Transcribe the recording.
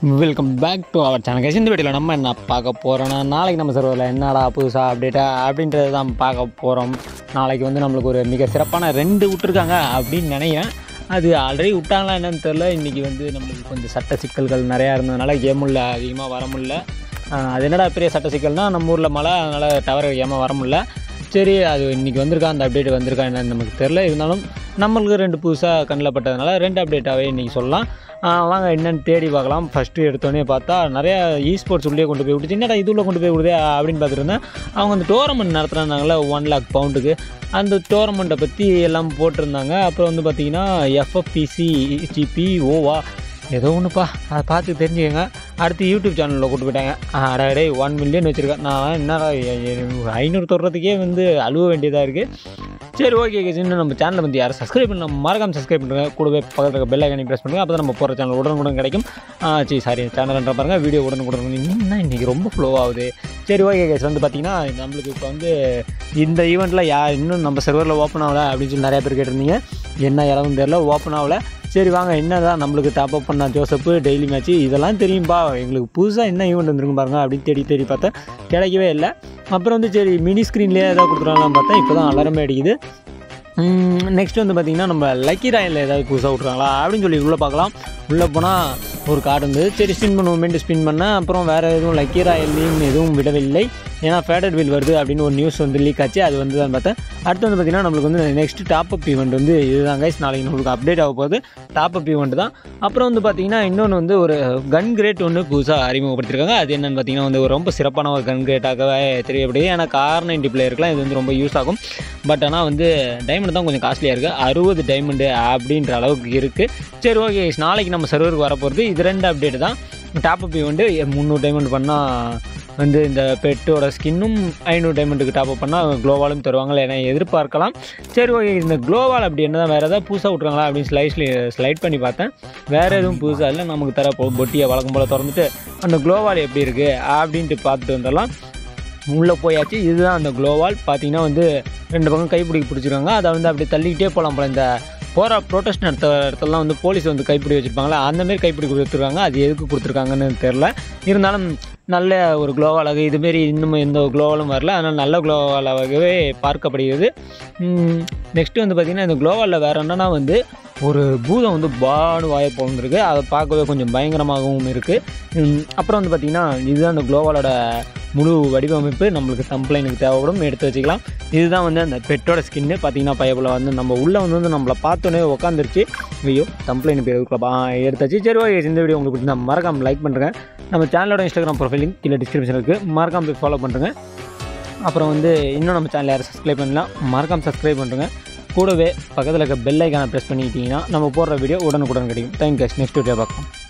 welcome back to our channel இந்த வீடியோவில் நம்ம என்ன பார்க்க போகிறோன்னா நாளைக்கு நம்ம சர்வரில் என்னடா புதுசாக அப்டேட்டா அப்படின்றது தான் பார்க்க போகிறோம் நாளைக்கு வந்து நம்மளுக்கு ஒரு மிக சிறப்பான ரெண்டு விட்டுருக்காங்க அப்படின்னு நினைக்கிறேன் அது ஆல்ரெடி விட்டாங்களா என்னன்னு தெரில இன்றைக்கி வந்து நம்மளுக்கு கொஞ்சம் சட்ட சிக்கல்கள் நிறையா இருந்ததுனால கேம் உள்ள அதிகமாக வர முடியல ஆஹ் அது என்னடா பெரிய சட்ட சிக்கல்னால் நம்ம ஊரில் மழை அதனால் டவர் ஏமா வர முடியல சரி அது இன்றைக்கி வந்திருக்கா அந்த அப்டேட் வந்திருக்கா என்னன்னு நமக்கு தெரில இருந்தாலும் நம்மளுக்கு ரெண்டு புதுசாக கண்ணில் பட்டதுனால ரெண்டு அப்டேட்டாகவே இன்றைக்கி சொல்லலாம் ஆஹ் வாங்க என்னென்னு தேடி பார்க்கலாம் ஃபஸ்ட்டு எடுத்தோடனே பார்த்தா நிறையா இ ஸ்போர்ட்ஸ் உள்ளே கொண்டு போய் விட்டுச்சு என்னடா இது உள்ள கொண்டு போய் விடுதே அப்படின்னு பார்த்துட்டு இருந்தேன் அவங்க அந்த டோர்னமெண்ட் நடத்துகிறாங்களே ஒன் லேக் பவுண்டுக்கு அந்த டோர்னமெண்ட்டை பற்றி எல்லாம் போட்டிருந்தாங்க அப்புறம் வந்து பார்த்தீங்கன்னா எஃப்எஃப்பிசி ஜிபி ஓவா ஏதோ ஒன்றுப்பா அதை பார்த்து தெரிஞ்சுக்கங்க அடுத்து யூடியூப் சேனலில் கூட்டு போயிட்டாங்க அடடே ஒன் மில்லியன் வச்சுருக்கேன் நான் என்னடா ஐநூறு தொடுறதுக்கே வந்து அழுவ வேண்டியதாக இருக்குது சரி ஓகே இன்னும் நம்ம சேனலை வந்து யாரும் சப்ஸ்கிரைப் பண்ண மறக்காம சப்ஸ்கிரைப் பண்ணுங்க கூடவே பக்கத்தில் இருக்க பெல் ஐக்கனை ப்ரெஸ் பண்ணுங்க அப்போ தான் நம்ம போகிற சேனல் உடனுக்குடன் கிடைக்கும் ஆ, சரி சாரி சேனல்ன்ற பாருங்க வீடியோ உடனுக்குடன் இன்னும் இன்றைக்கி ரொம்ப ஃப்ளோ ஆகுது சரி ஓகே கேஸ் வந்து பார்த்தீங்கன்னா நம்மளுக்கு இப்போ வந்து இந்த ஈவெண்ட்டில் யா இன்னும் நம்ம சர்வரில் ஓப்பன் ஆகல அப்படின்னு சொல்லி நிறைய பேர் கேட்டிருந்தீங்க என்ன இலவும் தெரில ஓப்பன் ஆகல சரி வாங்க என்னதான் நம்மளுக்கு டாப் அப் பண்ண ஜோசப்பு டெய்லி மேட்ச்சு இதெல்லாம் தெரியும்பா எங்களுக்கு புதுசாக என்ன ஈவெண்ட் வந்துருக்கும் பாருங்க அப்படின்னு தேடி தேடி பார்த்தேன் கிடைக்கவே இல்லை அப்புறம் வந்து சரி மினி ஸ்க்ரீன்லேயே ஏதாவது கொடுத்துருவாங்களான்னு பார்த்தா இப்போ தான் அலாரமே அடிக்குது நெக்ஸ்ட் வந்து பார்த்திங்கன்னா நம்ம லக்கி ராயில் ஏதாவது புதுசாக விட்றாங்களா அப்படின்னு சொல்லி உள்ளே பார்க்கலாம் உள்ளே போனால் ஒரு கார்டு இருந்தது சரி ஸ்பின் பண்ணுவோமேட்டு ஸ்பின் பண்ணேன் அப்புறம் வேறு எதுவும் லக்கி ராயல்லையும் எதுவும் விடவில்லை ஏன்னா ஃபேடட் வில் வருது அப்படின்னு ஒரு நியூஸ் வந்து லீக் ஆச்சு அது வந்து தான் பார்த்தேன் அடுத்து வந்து பார்த்திங்கன்னா நம்மளுக்கு வந்து நெக்ஸ்ட் டாப் அப் ஈவெண்ட் வந்து இதுதான் கைஸ் நாளைக்கு நம்மளுக்கு அப்டேட் ஆக போகுது டாப் அப் ஈவெண்ட் தான் அப்புறம் வந்து பார்த்திங்கன்னா இன்னொன்று வந்து ஒரு கன் கிரேட் ஒன்று புதுசாக அறிமுகப்படுத்திருக்காங்க அது என்னென்னு பார்த்தீங்கன்னா வந்து ஒரு ரொம்ப சிறப்பான ஒரு கன் கிரேட்டாகவே தெரியப்படுது ஏன்னா கார் நைன்டி பிளேயருக்குலாம் இது வந்து ரொம்ப யூஸ் ஆகும் பட் ஆனால் வந்து டைமண்ட் தான் கொஞ்சம் காஸ்ட்லியாக இருக்குது அறுபது டைமண்டு அப்படின்ற அளவுக்கு இருக்குது சரி ஓகே நாளைக்கு நம்ம சர்வருக்கு வரப்போகிறது இது ரெண்டு அப்டேட் தான் டாப் அப் வந்து முந்நூறு டைமண்ட் பண்ணால் வந்து இந்த பெட்டோட ஸ்கின்னும் ஐநூறு டைமண்டுக்கு டாப் அப் பண்ணால் க்ளோவாலும் தருவாங்க என எதிர்பார்க்கலாம் சரி ஓகே இந்த க்ளோவால் அப்படி என்ன வேறு ஏதாவது புதுசாக விட்றாங்களா அப்படின்னு ஸ்லைஸ்லி ஸ்லைட் பண்ணி பார்த்தேன் வேறு எதுவும் புதுசாக இல்லை நமக்கு தர பொ- பொட்டியை வழக்கம் போல் திறந்துட்டு அந்த க்ளோவால் எப்படி இருக்குது அப்படின்ட்டு பார்த்துட்டு வந்துடலாம் உள்ளே போயாச்சு இதுதான் அந்த க்ளோவால் பார்த்தீங்கன்னா வந்து ரெண்டு பக்கம் கைப்பிடி பிடிச்சிருக்காங்க அதை வந்து அப்படி தள்ளிக்கிட்டே போகலாம் போல இந்த போகிற ப்ரொட்டஸ்ட் நடத்த இடத்துலலாம் வந்து போலீஸ் வந்து கைப்பிடி வச்சுருப்பாங்களா அந்தமாரி கைப்பிடி கொடுத்துருக்காங்க அது எதுக்கு கொடுத்துருக்காங்கன்னு தெரில இருந்தாலும் நல்ல ஒரு க்ளோவாலாக இதுமாரி இன்னும் எந்த க்ளோவாலும் வரல அதனால் நல்ல க்ளோவாலாகவே பார்க்கப்படுகிறது நெக்ஸ்ட்டு வந்து பார்த்திங்கன்னா இந்த க்ளோவாலில் வேறு என்னன்னா வந்து ஒரு பூதம் வந்து பாடு வாய பிறந்திருக்கு அதை பார்க்கவே கொஞ்சம் பயங்கரமாகவும் இருக்குது அப்புறம் வந்து பார்த்திங்கன்னா இதுதான் அந்த க்ளோவாலோட முழு வடிவமைப்பு நம்மளுக்கு தம்ப்ளைனுக்கு தேவைப்படும் எடுத்து வச்சுக்கலாம் இதுதான் வந்து அந்த பெட்டோட ஸ்கின்னு பார்த்தீங்கன்னா பயப்பில் வந்து நம்ம உள்ளே வந்து வந்து நம்மளை பார்த்தோன்னே உட்காந்துருச்சு ஐயோ தம்ப்ளைன் பேர் இருக்கலாம் எடுத்தாச்சு சரி ஓகே இந்த வீடியோ உங்களுக்கு பிடிச்சா மறக்காம லைக் பண்ணுறேங்க நம்ம சேனலோட இன்ஸ்டாகிராம் ப்ரொஃபைல் லிங்க் கீழே டிஸ்கிரிப்ஷன் இருக்குது மறக்காம போய் ஃபாலோ பண்ணுறேங்க அப்புறம் வந்து இன்னும் நம்ம சேனல் யாரும் சப்ஸ்கிரைப் பண்ணலாம் மறக்காம சப்ஸ்கிரைப் பண்ணுறேங்க கூடவே பக்கத்தில் இருக்க பெல் ஐக்கானை ப்ரெஸ் பண்ணிக்கிட்டீங்கன்னா நம்ம போடுற வீடியோ உடனுக்குடன் கிடைக்கும் தேங்க்யூ நெக்ஸ்ட் வீடியோ பார்க்கலாம்